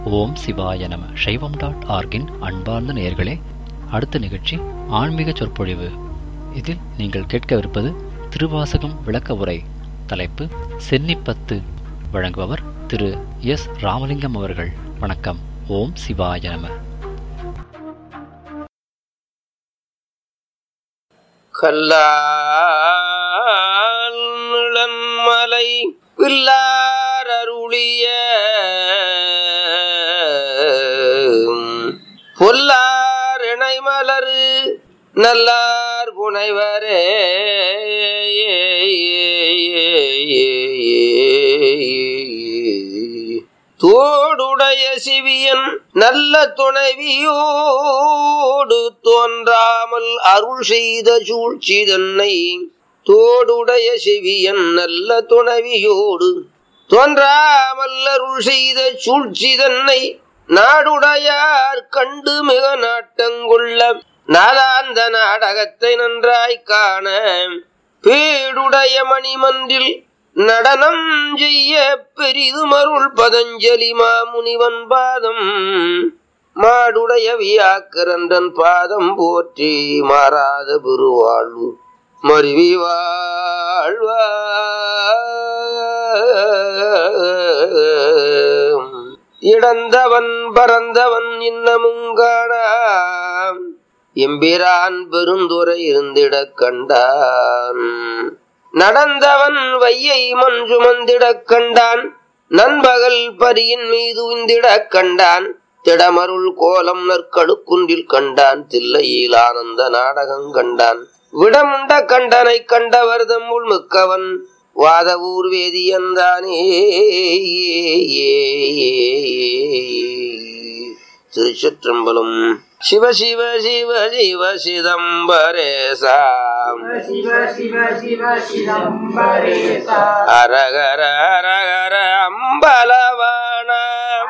ஓம் சிவாய நம சைவம் டாட் ஆர்கின் அன்பார்ந்த நேயர்களே அடுத்த நிகழ்ச்சி ஆன்மீக சொற்பொழிவு இதில் நீங்கள் கேட்கவிருப்பது திருவாசகம் விளக்க உரை தலைப்பு சென்னிப்பத்து வழங்குபவர் திரு எஸ் ராமலிங்கம் அவர்கள் வணக்கம் ஓம் சிவாய நம கல்லான்மலை பில்லார் அருளிய பொல்லார் இணைமலரு நல்லார் புனைவரே தோடுடைய சிவியன் நல்ல துணைவியோடு தோன்றாமல் அருள் செய்த சூழ்ச்சி தன்னை தோடுடைய சிவியன் நல்ல துணைவியோடு தோன்றாமல் அருள் செய்த சூழ்ச்சி தன்னை நாடுடையார் கண்டு மிக நாட்டங்கொள்ள நாதாந்த நாடகத்தை நன்றாய் காண பேடுடைய மணிமன்றில் நடனம் செய்ய பெரிதுமருள் பதஞ்சலி மாமுனிவன் பாதம் மாடுடைய வியாக்கரன்றன் பாதம் போற்றி மாறாத பெருவாழ்வு மருவி வாழ்வா இடந்தவன் பறந்தவன் இன்னமும் காணாம் எம்பிரான் பெருந்துரை இருந்திடக் கண்டான் நடந்தவன் வையை மண் சுமந்திடக் கண்டான் நண்பகல் பரியின் மீது உந்திடக் கண்டான் திடமருள் கோலம் நற்கடுக்குன்றில் கண்டான் தில்லையில் ஆனந்த நாடகம் கண்டான் விடமுண்ட கண்டனை கண்டவர் தம்முள் மிக்கவன் வாதவூர் வேதியந்தானே திருச்சிற்றம்பலம் சிவ சிவ சிவ சிவ சிதம்பரேசாம் சிவ சிவ சிவ சிதம்பரேசா அரகர அரகர அம்பலவானா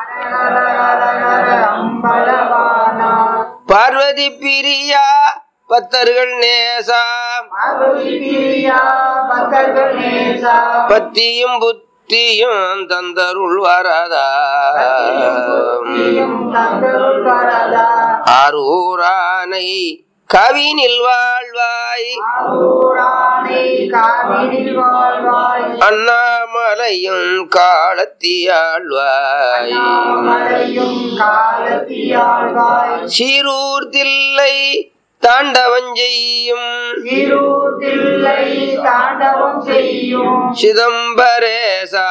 அம்பலவானா பார்வதி பிரியா பத்தர்கள் நேசாம் பார்வதி பிரியா பக்தர்கள் நேசா பத்தியும் புத்தியும் தந்தருள் வரதா புத்தியும் தந்தருள் வரதா ஆரூரானை கவினில் வாழ்வாய் ஆரூரானை காவினில் வாழ்வாய் அண்ணாமலையும் காலத்தியாழ்வாய் மலையும் காலத்தியாழ்வாய் சீரூர் தில்லை தாண்டவம் செய்யும் இருள் தில்லை தாண்டவம் செய்யும் சிதம்பரேசா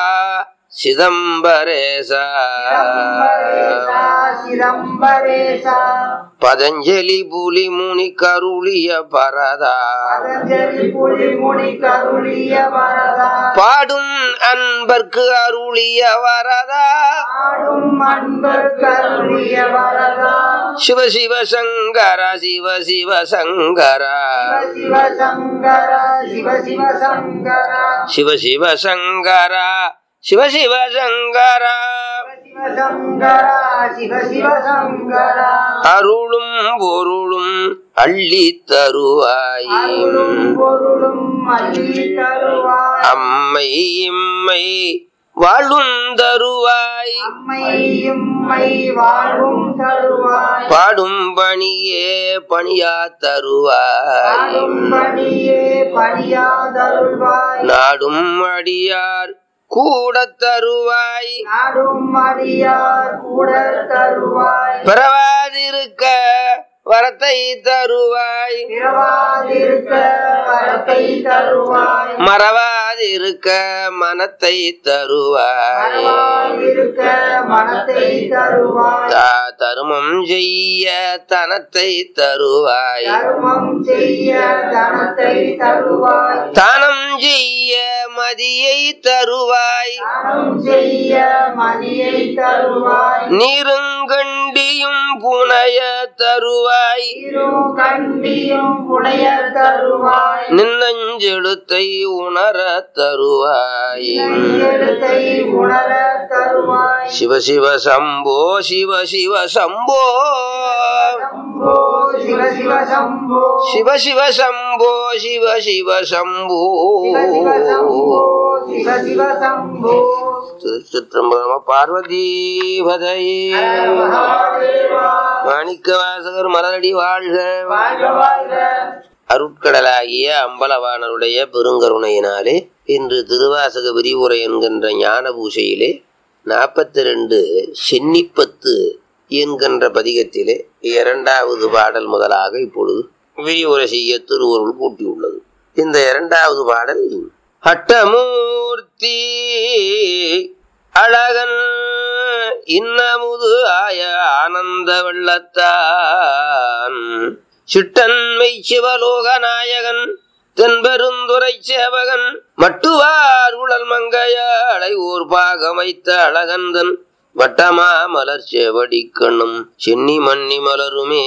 சிதம்பரேசா சிதம்பரேசா சிதம்பரேசா பதஞ்சலி புலி முனி கருளிய பரதா பதஞ்சலி புலி முனி கருளிய வரதா பாடும் அன்பர்க்கு அருளிய வரதா ஆடும் அன்பர் கருளிய வரதா சிவ சிவ சங்கர சிவ சிவ சங்கரா சிவ சிவ சங்கர சிவ சிவ சங்கர சிவ சிவ சங்கரா சிவ சிவ சங்கரா சிவ சங்கர சிவ சிவ சங்கர அருளும் பொருளும் அள்ளி தருவாய் அருளும் பொருளும் அள்ளி தருவாய் அம்மை இம்மை வாழும் தருவாய் அம்மையும்மை வாழும் தருவாய் பாடும் பணியே பணியா தருவாய் பாடும்படியே பணியாதருள்வாய் நாடும் அடியார் கூட தருவாய் நாடும் அடியார் கூட தருவாய் பிறவாதிருக்க வரத்தை தருவாய் பிறவாதிருக்க வரத்தை தருவாய் மறவாதிருக்க மனத்தை தருவாய் மறவாதிருக்க மனத்தை தருவாய் தா- தருமம் செய்ய தனத்தை தருவாய் தர்மம் செய்ய தனத்தை தருவாய் தானம் செய்ய மதியை தருவாய் தானம் செய்ய மதியை தருவாய் நீருங்கண்டியும் புனைய தருவாய் இரும் கண்டியும் புனைய தருவாய் நின்னஞ்செழுத்தை உணர தருவாய் எழுத்தை உணர தருவாய் சிவ சிவ சம்போ சிவ சிவ சம்போ சம்போ சிவ சிவ சம்போ சிவ சிவ சம்போ சிவ சிவ சம்போ சிவ சிவ சம்போ சிவ சிவ சம்போ திருச்சிற்றம்பலம பார்வதி பதையே ஹர மகாதேவா மாணிக்க வாசகர் மலரடி வாழ்க வாழ்க வாழ்க அருட்கடலாகிய அம்பலவாணருடைய பெருங்கருணையினாலே இன்று திருவாசக விரிவுரை என்கின்ற ஞான பூசையிலே நாற்பத்தி ரெண்டு சென்னிப்பத்து என்கின்ற பதிகத்திலே இரண்டாவது பாடல் முதலாக இப்பொழுது விரிவுரை செய்ய திருவருள் கூட்டியுள்ளது இந்த இரண்டாவது பாடல் ஹட்டமூர்த்தி அழகன் இன்னமுது ஆய ஆனந்த வெள்ளத்தான் சிட்டன்மை சிவலோக நாயகன் தென்பெருந்துரை சேவகன் மட்டுவார் உழல் மங்கையாளை ஓர் பாகமைத்த அழகந்தன் வட்டமா மலர் செவடி கண்ணும் சென்னி மன்னி மலருமே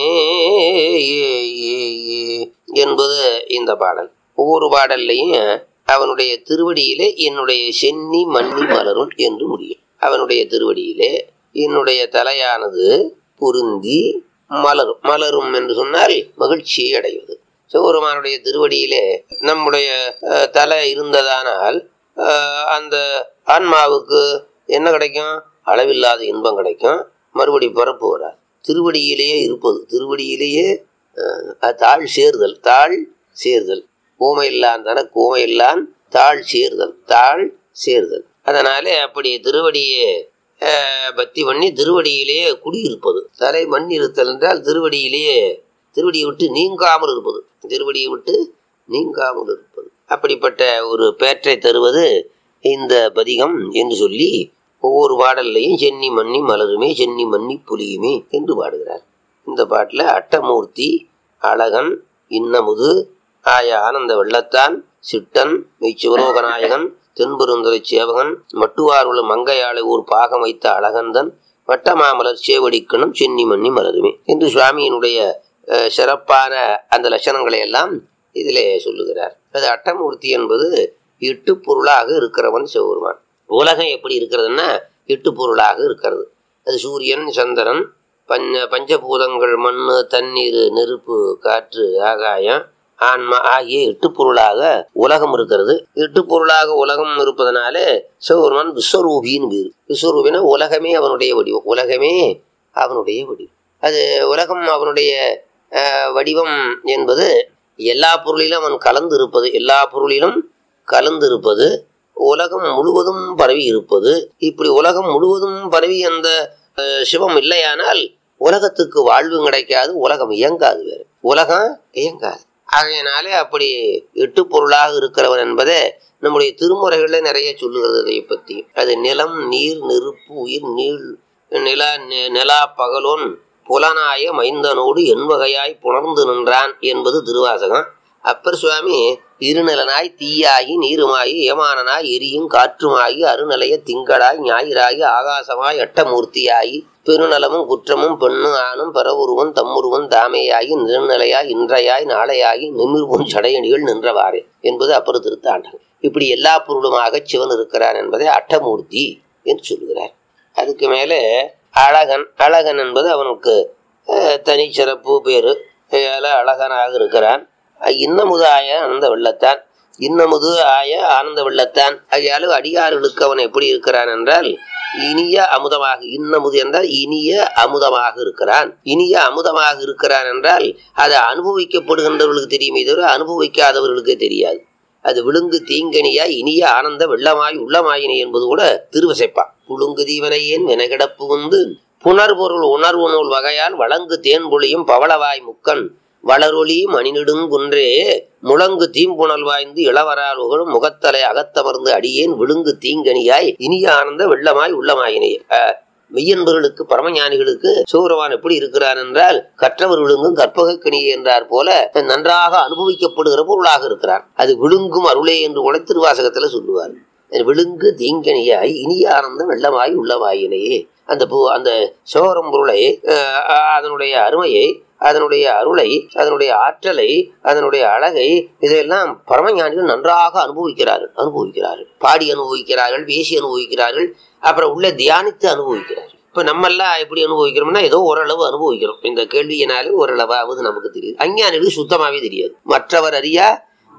ஏ, ஏ, ஏ என்பது இந்த பாடல் ஒவ்வொரு பாடல்லையும் அவனுடைய திருவடியிலே என்னுடைய சென்னி மன்னி மலரும் என்று முடியும் அவனுடைய திருவடியிலே என்னுடைய தலையானது பொருந்தி மலரும் மலரும் என்று சொன்னால் மகிழ்ச்சியை அடைவது சிவபெருமானுடைய திருவடியிலே நம்முடைய அஹ், தலை இருந்ததானால் அஹ், அந்த ஆன்மாவுக்கு என்ன கிடைக்கும் அளவில்லாத இன்பம் கிடைக்கும் மறுபடி பிறப்பு வராது திருவடியிலேயே இருப்பது திருவடியிலேயே அஹ், அது தாழ் சேர்தல் தாழ் சேர்தல் ஊமையில்லான் தனக்கு ஊமையில்லான் தாழ் சேர்தல் தாழ் சேர்தல் அதனாலே அப்படி திருவடியே அஹ், பக்தி பண்ணி திருவடியிலேயே குடியிருப்பது தலை மண் இருத்தல் என்றால் திருவடியிலேயே திருவடியை விட்டு நீங்காமல் இருப்பது திருவடியை விட்டு நீங்காமல் இருப்பது அப்படிப்பட்ட ஒரு பேற்றை தருவது இந்த பதிகம் என்று சொல்லி ஒவ்வொரு பாடல்லையும் சென்னி மன்னி மலருமே சென்னி மன்னி புலியுமே என்று பாடுகிறார் இந்த பாட்டில் அட்டமூர்த்தி அழகன் இன்னமுது ஆய ஆனந்த வெள்ளத்தான் சிட்டன் மெய்ச்சிவலோகநாயகன் தென்பெருந்துரை சேவகன் மட்டுவாருள மங்கையாளை ஊர் பாகம் வைத்த அழகந்தன் வட்டமாமலர் சேவடிக்கணும் சென்னி மன்னி மலருமே என்று சுவாமியினுடைய அஹ், சிறப்பான அந்த லட்சணங்களை எல்லாம் இதிலே சொல்லுகிறார் அது அட்டமூர்த்தி என்பது எட்டு பொருளாக இருக்கிறவன் சிவபெருமான் உலகம் எப்படி இருக்கிறதுன்னா எட்டு பொருளாக இருக்கிறது அது சூரியன் சந்திரன் பஞ்ச பஞ்சபூதங்கள் மண் தண்ணீர் நெருப்பு காற்று ஆகாயம் ஆன்மா ஆகிய எட்டு பொருளாக உலகம் இருக்கிறது எட்டு பொருளாக உலகம் இருப்பதனால சிவபெருமான் விஸ்வரூபின்னு பேரு விஸ்வரூபினா உலகமே அவனுடைய வடிவம் உலகமே அவனுடைய வடிவம் அது உலகம் அவனுடைய அஹ், வடிவம் என்பது எல்லா பொருளிலும் அவன் கலந்து இருப்பது எல்லா பொருளிலும் கலந்து இருப்பது உலகம் முழுவதும் பரவி இருப்பது இப்படி உலகம் முழுவதும் பரவி அந்த அஹ், சிவம் இல்லையானால் உலகத்துக்கு வாழ்வு கிடைக்காது உலகம் இயங்காது வேறு உலகம் இயங்காது ஆகையினாலே அப்படி எட்டு பொருளாக இருக்கிறவன் என்பதை நம்முடைய திருமுறைகள்ல நிறைய சொல்லுகிறது அதை பற்றி அது நிலம் நீர் நெருப்பு உயிர் நீள் நில நி- நிலா பகலோன் புலனாய மைந்தனோடு எண்வகையாய் புணர்ந்து நின்றான் என்பது திருவாசகம் அப்பர் சுவாமி இருநிலனாய் தீயாகி நீருமாயி ஏமானனாய் எரியும் காற்றுமாகி அருநிலைய திங்களாய் ஞாயிறாகி ஆகாசமாய் அட்டமூர்த்தியாகி பெருநலமும் குற்றமும் பெண்ணு ஆணும் பரவுருவன் தம்முருவன் தாமையாகி நிறநிலையாய் இன்றையாய் நாளையாகி நிமிர்வும் சடையணிகள் நின்றவாறே என்பது அப்பர் திருத்தாண்டம் இப்படி எல்லா பொருளுமாக சிவன் இருக்கிறான் என்பதை அட்டமூர்த்தி என்று சொல்கிறார் அதுக்கு மேலே அழகன் அழகன் என்பது அவனுக்கு அஹ், தனிச்சிறப்பு பேரு அதனால அழகனாக இருக்கிறான் அஹ், இன்னமுது ஆய ஆனந்த வெள்ளத்தான் இன்னமுது ஆய ஆனந்த வெள்ளத்தான் ஆகையால அடியார்களுக்கு அவன் எப்படி இருக்கிறான் என்றால் இனிய அமுதமாக இன்னமுது என்றால் இனிய அமுதமாக இருக்கிறான் இனிய அமுதமாக இருக்கிறான் என்றால் அது அனுபவிக்கப்படுகின்றவர்களுக்கு தெரியுமே தவிர அனுபவிக்காதவர்களுக்கு தெரியாது அது விழுங்கு தீங்கனியாய் இனிய ஆனந்த வெள்ளமாய் உள்ளமாயினை என்பது கூட திருவசைப்பா புழுங்கு தீவனையேன் வினகிடப்பு வந்து புனர்பொருள் உணர்வு நூல் வகையால் வழங்கு தேன்பொழியும் பவளவாய் முக்கன் வளரொளி மணிநெடுங்குன்றே முழங்கு தீம்புணல் வாய்ந்து இளவரால் உகழும் முகத்தலை அகத்தமர்ந்து அடியேன் விழுங்கு தீங்கனியாய் இனிய ஆனந்த வெள்ளமாய் உள்ளமாயினை அஹ், மெய்யன்பர்களுக்கு பரமஞானிகளுக்கு சூரவான் எப்படி இருக்கிறான் என்றால் கற்றவர் விழுங்கும் கற்பக கணியே என்றார் போல நன்றாக அனுபவிக்கப்படுகிற பொருளாக இருக்கிறான் அது விழுங்கும் அருளே என்று கூட திருவாசகத்துல சொல்லுவார் விழுங்கு தீங்கனியாய் இனிய ஆனந்தம் வெள்ளமாய் உள்ளமாயினையே அந்த பூ அந்த சோரம் பொருளை அஹ், அஹ், அதனுடைய அருமையை அதனுடைய அருளை அதனுடைய ஆற்றலை அதனுடைய அழகை இதையெல்லாம் பரமஞானிகள் நன்றாக அனுபவிக்கிறார்கள் அனுபவிக்கிறார்கள் பாடி அனுபவிக்கிறார்கள் பேசி அனுபவிக்கிறார்கள் அப்புறம் உள்ள தியானித்து அனுபவிக்கிறார்கள் இப்ப நம்ம எல்லாம் எப்படி அனுபவிக்கிறோம்னா ஏதோ ஓரளவு அனுபவிக்கிறோம் இந்த கேள்வியினாலே ஓரளவாவது நமக்கு தெரியுது அஞ்ஞானிகளுக்கு சுத்தமாவே தெரியாது மற்றவர் அறியா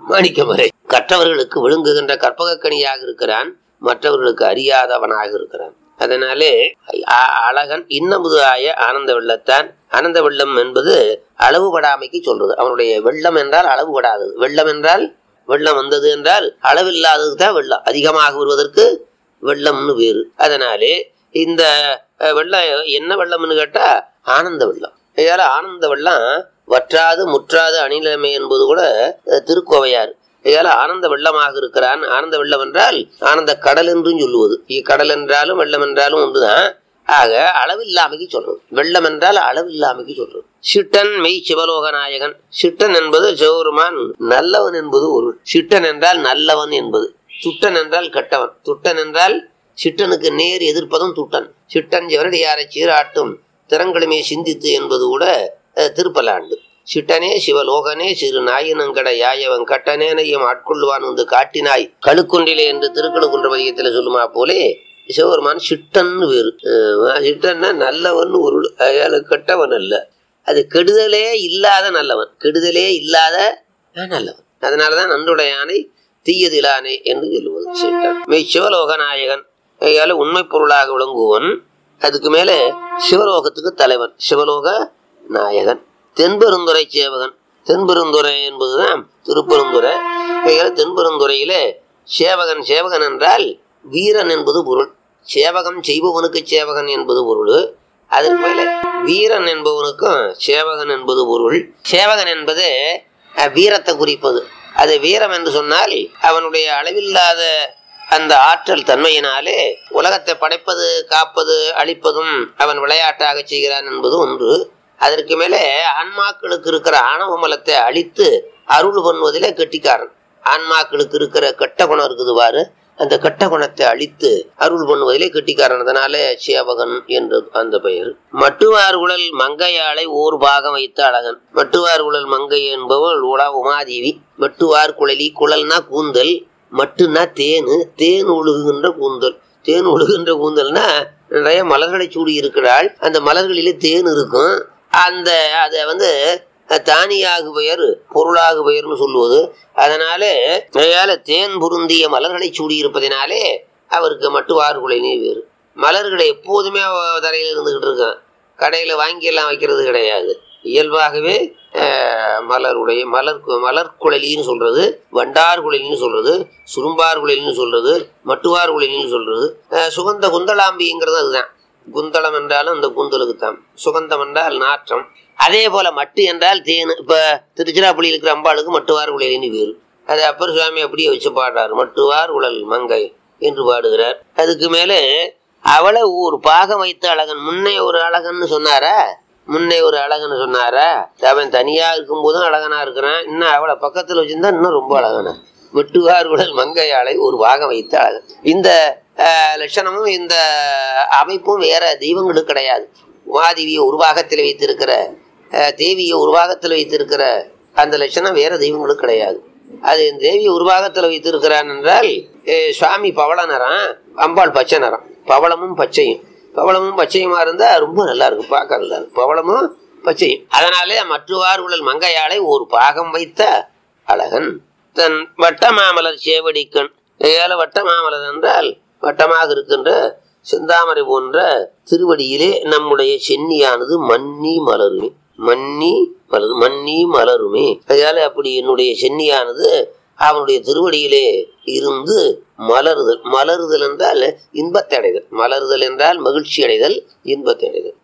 மாணிக்கமலை கற்றவர்களுக்கு விழுங்குகின்ற கற்பகக்கனியாக இருக்கிறான் மற்றவர்களுக்கு அறியாதவனாக இருக்கிறான் அதனாலே அ- அழகன் இன்னமுது ஆய ஆனந்த வெள்ளத்தான் ஆனந்த வெள்ளம் என்பது அளவுபடாமைக்கு சொல்றது அவனுடைய வெள்ளம் என்றால் அளவுபடாதது வெள்ளம் என்றால் வெள்ளம் வந்தது என்றால் அளவில்லாததுக்கு தான் வெள்ளம் அதிகமாக வருவதற்கு வெள்ளம்னு வேறு அதனாலே இந்த அஹ், வெள்ளம் என்ன வெள்ளம்னு கேட்டா ஆனந்த வெள்ளம் ஐயால ஆனந்த வெள்ளம் வற்றாது முற்றாது அணிலமை என்பது கூட அஹ், திருக்கோவையார் ஐயால ஆனந்த வெள்ளமாக இருக்கிறான் ஆனந்த வெள்ளம் என்றால் ஆனந்த கடல் என்றும் சொல்லுவது கடல் என்றாலும் வெள்ளம் என்றாலும் ஒன்றுதான் ஆக அளவில்லாமைக்கு சொல்றது வெள்ளம் என்றால் அளவில்லாமைக்கு சொல்றது சிட்டன் மெய் சிவலோக நாயகன் சிட்டன் என்பது சிவபெருமான் நல்லவன் என்பது ஒரு சிட்டன் என்றால் நல்லவன் என்பது துட்டன் என்றால் கெட்டவன் துட்டன் என்றால் சிட்டனுக்கு நேர் எதிர்ப்பதும் துட்டன் சிட்டன் எவரடியாரை சீராட்டும் திறங்களுமே சிந்தித்து என்பது கூட அஹ், திருப்பலாண்டு சிட்டனே சிவலோகனே சிறு நாயினங்கட யாயவன் கட்டனேனையும் ஆட்கொள்வான் வந்து காட்டினாய் கழுக்குன்றிலே என்று திருக்கழுக்குன்ற பதியத்தில் சொல்லுமா போலே சிவபெருமான் சிட்டன்னு வேறு அஹ், சிட்டன்னா நல்லவன் ஒரு அயால கெட்டவன் அல்ல அது கெடுதலே இல்லாத நல்லவன் கெடுதலே இல்லாத அஹ், நல்லவன் அதனாலதான் நன்றுடையானை தீயதிலானே என்று சொல்லுவது சிட்டன் மெய் சிவலோக நாயகன் அயால உண்மை பொருளாக விளங்குவன் அதுக்கு மேல சிவலோகத்துக்கு தலைவன் சிவலோக நாயகன் தென்பெருந்துறை சேவகன் தென்பெருந்துறை என்பதுதான் திருப்பெருந்துறை ஆகையால தென்பெருந்துறையில சேவகன் சேவகன் என்றால் வீரன் என்பது பொருள் சேவகம் செய்பவனுக்கு சேவகன் என்பது பொருள் அதற்கு மேல வீரன் என்பவனுக்கும் சேவகன் என்பது பொருள் சேவகன் என்பது அஹ், வீரத்தை குறிப்பது அது வீரம் என்று சொன்னால் அவனுடைய அளவில்லாத அந்த ஆற்றல் தன்மையினாலே உலகத்தை படைப்பது காப்பது அழிப்பதும் அவன் விளையாட்டாக செய்கிறான் என்பது ஒன்று அதற்கு மேலே ஆன்மாக்களுக்கு இருக்கிற ஆணவ மலத்தை அழித்து அருள் பண்ணுவதிலே கெட்டிக்காரன் ஆன்மாக்களுக்கு இருக்கிற கெட்ட குணம் இருக்குது பாரு அந்த கெட்ட குணத்தை அழித்து அருள் பண்ணுவதிலே கெட்டிக்காரன் அதனாலே சேவகன் என்று அந்த பெயர் மட்டுவார் உடல் மங்கையாளை ஓர் பாகம் வைத்த அழகன் மட்டுவார் உடல் மங்கை என்பவள் உலா உமாதேவி மட்டுவார் குழலி குழல்னா கூந்தல் மட்டுன்னா தேனு தேன் ஒழுகுகின்ற கூந்தல் தேன் ஒழுகுகின்ற கூந்தல்னா நிறைய மலர்களை சூடி இருக்கிறாள் அந்த மலர்களிலே தேன் இருக்கும் அந்த அதை வந்து தானியாகு பெயர் பொருளாகு பெயர்னு சொல்லுவது அதனால கையால தேன் பொருந்திய மலர்களை சூடி இருப்பதினாலே அவருக்கு மட்டுவார் குலைனே வேறு மலர்களை எப்போதுமே அவ தரையில இருந்துகிட்டு இருக்கான் கடையில வாங்கி எல்லாம் வைக்கிறது கிடையாது இயல்பாகவே அஹ், மலருடைய மலர் மலர் குழலின்னு சொல்றது வண்டார் குழலின்னு சொல்றது சுரும்பார் குழலின்னு சொல்றது மட்டுவார் குழலின்னு சொல்றது அஹ், சுகந்த குந்தளாம்பிங்கிறது அதுதான் குந்தளம் என்றாலும் அந்த குந்தலுக்கு தான் சுகந்தம் என்றால் நாற்றம் அதே போல மட்டு என்றால் தேன் இப்ப திருச்சிராப்பள்ளி இருக்கிற அம்பாளுக்கு மட்டுவார் குழலின்னு வேறு அது அப்பர் சுவாமி அப்படியே வச்சு பாடுறாரு மட்டுவார் உழல் மங்கை என்று பாடுகிறார் அதுக்கு மேலே அவளை ஒரு பாகம் வைத்த அழகன் முன்னே ஒரு அழகன்னு சொன்னாரா முன்னே ஒரு அழகன்னு சொன்னாரா அவன் தனியா இருக்கும்போதும் அழகனா இருக்கிறான் இன்னும் அவளை பக்கத்துல வச்சிருந்தா இன்னும் ரொம்ப அழகனா வெட்டுவார் உடல் மங்கையாளை ஒரு பாகம் வைத்த அழகன் இந்த அஹ், லட்சணமும் இந்த அமைப்பும் வேற தெய்வங்களுக்கு கிடையாது உமாதேவியை ஒரு பாகத்தில் வைத்திருக்கிற அஹ், தேவியை ஒரு பாகத்தில் வைத்திருக்கிற அந்த லட்சணம் வேற தெய்வங்களுக்கு கிடையாது அது இந்த தேவியை ஒரு பாகத்தில் வைத்திருக்கிறான் என்றால் அஹ், சுவாமி பவள நிறம் அம்பாள் பச்சை நிறம் பவளமும் பச்சையும் பவளமும் பச்சையுமா இருந்தா ரொம்ப நல்லா இருக்கும் பார்க்க நல்லா இருக்கும் பவளமும் பச்சையும் அதனாலே மற்றுவார் உடல் மங்கையாளை ஒரு பாகம் வைத்த அழகன் தன் வட்டமாமலர் சேவடிக்கண் ஏல வட்டமாமலர் என்றால் வட்டமாக இருக்கின்ற செந்தாமரை போன்ற திருவடியிலே நம்முடைய சென்னியானது மன்னி மலருமே மன்னி மலர் மன்னி மலருமே அதனால அப்படி என்னுடைய சென்னியானது அவனுடைய திருவடியிலே இருந்து மலருதல் மலருதல் என்றால் இன்பத்தை அடைதல் மலருதல் என்றால் மகிழ்ச்சி அடைதல் இன்பத்தை அடைதல்